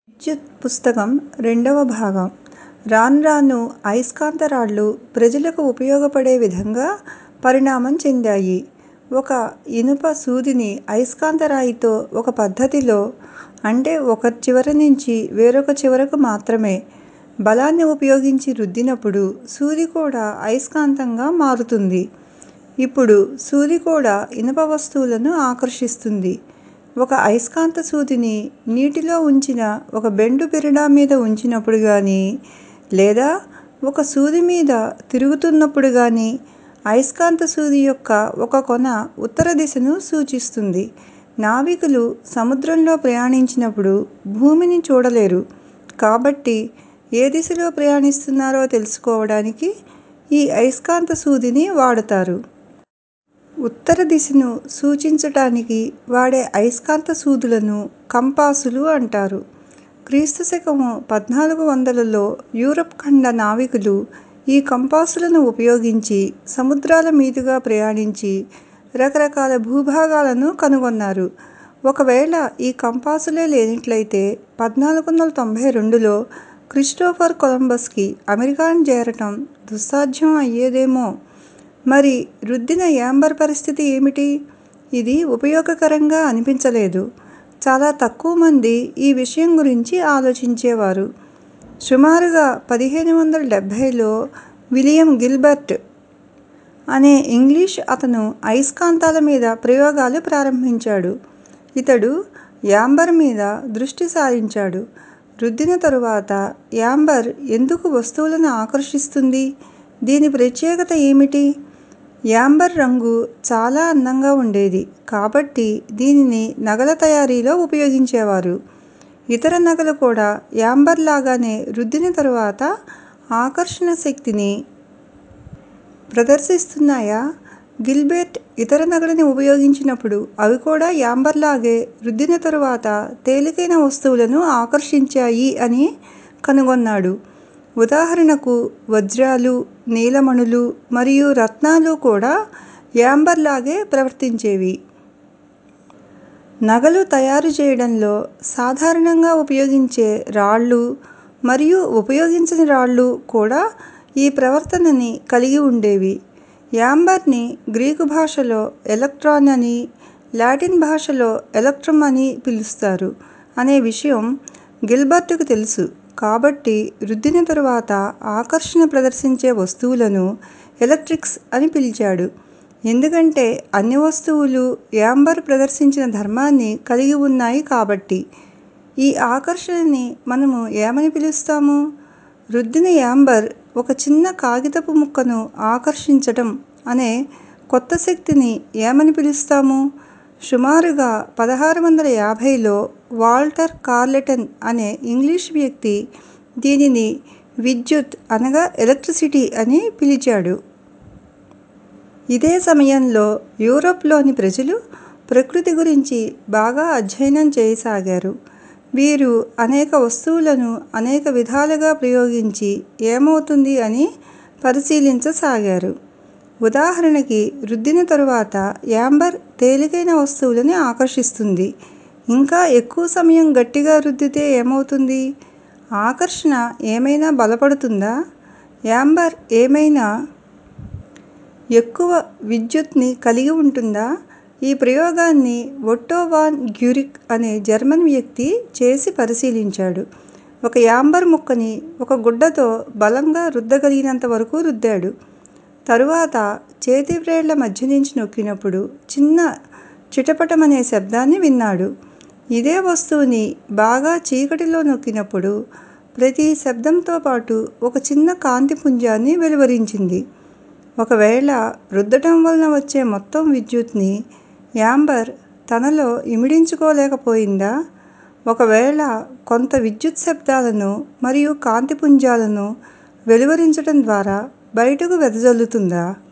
విద్యుత్ పుస్తకం రెండవ భాగం రాను రాను అయస్కాంత రాళ్ళు ప్రజలకు ఉపయోగపడే విధంగా పరిణామం చెందాయి. ఒక ఇనుప సూదిని అయస్కాంత రాయితో ఒక పద్ధతిలో అంటే ఒక చివర నుంచి వేరొక చివరకు మాత్రమే బలాన్ని ఉపయోగించి రుద్దినప్పుడు సూది కూడా అయస్కాంతంగా మారుతుంది. ఇప్పుడు సూది కూడా ఇనుప వస్తువులను ఆకర్షిస్తుంది. ఒక అయస్కాంత సూదిని నీటిలో ఉంచిన ఒక బెండు బిరడా మీద ఉంచినప్పుడు గానీ, లేదా ఒక సూది మీద తిరుగుతున్నప్పుడు గానీ అయస్కాంత సూది యొక్క ఒక కొన ఉత్తర దిశను సూచిస్తుంది. నావికులు సముద్రంలో ప్రయాణించినప్పుడు భూమిని చూడలేరు కాబట్టి ఏ దిశలో ప్రయాణిస్తున్నారో తెలుసుకోవడానికి ఈ అయస్కాంత సూదిని వాడతారు. ఉత్తర దిశను సూచించటానికి వాడే అయస్కాంత సూదులను కంపాసులు అంటారు. క్రీస్తు శకం పద్నాలుగు వందలలో యూరప్ ఖండ నావికులు ఈ కంపాసులను ఉపయోగించి సముద్రాల మీదుగా ప్రయాణించి రకరకాల భూభాగాలను కనుగొన్నారు. ఒకవేళ ఈ కంపాసులే లేనట్లయితే పద్నాలుగు వందల తొంభై రెండులో క్రిస్టోఫర్ కొలంబస్ కి అమెరికాను చేరటం దుస్సాధ్యం అయ్యేదేమో! మరి రుద్దిన యాంబర్ పరిస్థితి ఏమిటి? ఇది ఉపయోగకరంగా అనిపించలేదు. చాలా తక్కువ మంది ఈ విషయం గురించి ఆలోచించేవారు. సుమారుగా పదిహేను వందల డెబ్బైలో విలియం గిల్బర్ట్ అనే ఇంగ్లీష్ అతను అయస్కాంతాల మీద ప్రయోగాలు ప్రారంభించాడు. ఇతడు యాంబర్ మీద దృష్టి సారించాడు. రుద్దిన తరువాత యాంబర్ ఎందుకు వస్తువులను ఆకర్షిస్తుంది? దీని ప్రత్యేకత ఏమిటి? యాంబర్ రంగు చాలా అందంగా ఉండేది కాబట్టి దీనిని నగల తయారీలో ఉపయోగించేవారు. ఇతర నగలు కూడా యాంబర్ లాగానే రుద్దిన తరువాత ఆకర్షణ శక్తిని ప్రదర్శిస్తున్నాయా? గిల్బెర్ట్ ఇతర నగలని ఉపయోగించినప్పుడు అవి కూడా యాంబర్ లాగే రుద్దిన తరువాత తేలికైన వస్తువులను ఆకర్షించాయి అని కనుగొన్నాడు. ఉదాహరణకు వజ్రాలు, నీలమణులు మరియు రత్నాలు కూడా యాంబర్ లాగే ప్రవర్తించేవి. నగలు తయారు చేయడంలో సాధారణంగా ఉపయోగించే రాళ్ళు మరియు ఉపయోగించని రాళ్ళు కూడా ఈ ప్రవర్తనని కలిగి ఉండేవి. యాంబర్ ని గ్రీకు భాషలో ఎలక్ట్రాన్ అనీ, లాటిన్ భాషలో ఎలక్ట్రమ్ అనీ పిలుస్తారు అనే విషయం గిల్బర్ట్ కు తెలుసు కాబట్టి రుద్దిన తరువాత ఆకర్షణ ప్రదర్శించే వస్తువులను ఎలక్ట్రిక్స్ అని పిలిచాడు. ఎందుకంటే అన్ని వస్తువులూ యాంబర్ ప్రదర్శించిన ధర్మాన్ని కలిగి ఉన్నాయి కాబట్టి. ఈ ఆకర్షణని మనము ఏమని పిలుస్తాము? రుద్దిన యాంబర్ ఒక చిన్న కాగితపు ముక్కను ఆకర్షించటం అనే కొత్త శక్తిని ఏమని పిలుస్తాము? సుమారుగా పదహారు వందల యాభైలో వాల్టర్ కార్లెటన్ అనే ఇంగ్లీషు వ్యక్తి దీనిని విద్యుత్ అనగా ఎలక్ట్రిసిటీ అని పిలిచాడు. ఇదే సమయంలో యూరప్ లోని ప్రజలు ప్రకృతి గురించి బాగా అధ్యయనం చేయసాగారు. వీరు అనేక వస్తువులను అనేక విధాలుగా ప్రయోగించి ఏమవుతుంది అని పరిశీలించసాగారు. ఉదాహరణకి రుద్దిన తరువాత యాంబర్ తేలికైన వస్తువులని ఆకర్షిస్తుంది. ఇంకా ఎక్కువ సమయం గట్టిగా రుద్దితే ఏమవుతుంది? ఆకర్షణ ఏమైనా బలపడుతుందా? యాంబర్ ఏమైనా ఎక్కువ విద్యుత్ ని కలిగి ఉంటుందా? ఈ ప్రయోగాన్ని ఒట్టో వాన్ గ్యూరిక్ అనే జర్మన్ వ్యక్తి చేసి పరిశీలించాడు. ఒక యాంబర్ ముక్కని ఒక గుడ్డతో బలంగా రుద్దగలిగినంత వరకు రుద్దాడు. తరువాత చేతి వ్రేళ్ళ మధ్యనుంచి నొక్కినప్పుడు చిన్న చిటపటమనే శబ్దాన్ని విన్నాడు. ఇదే వస్తువుని బాగా చీకటిలో నొక్కినప్పుడు ప్రతి శబ్దంతో పాటు ఒక చిన్న కాంతి పుంజాన్ని వెలువరించింది. ఒకవేళ రుద్దటం వలన వచ్చే మొత్తం విద్యుత్ ని యాంబర్ తనలో ఇమిడించుకోలేకపోయిందా? ఒకవేళ కొంత విద్యుత్ శబ్దాలను మరియు కాంతి పుంజాలను వెలువరించటం ద్వారా బయటకు వెదజల్లుతుందా?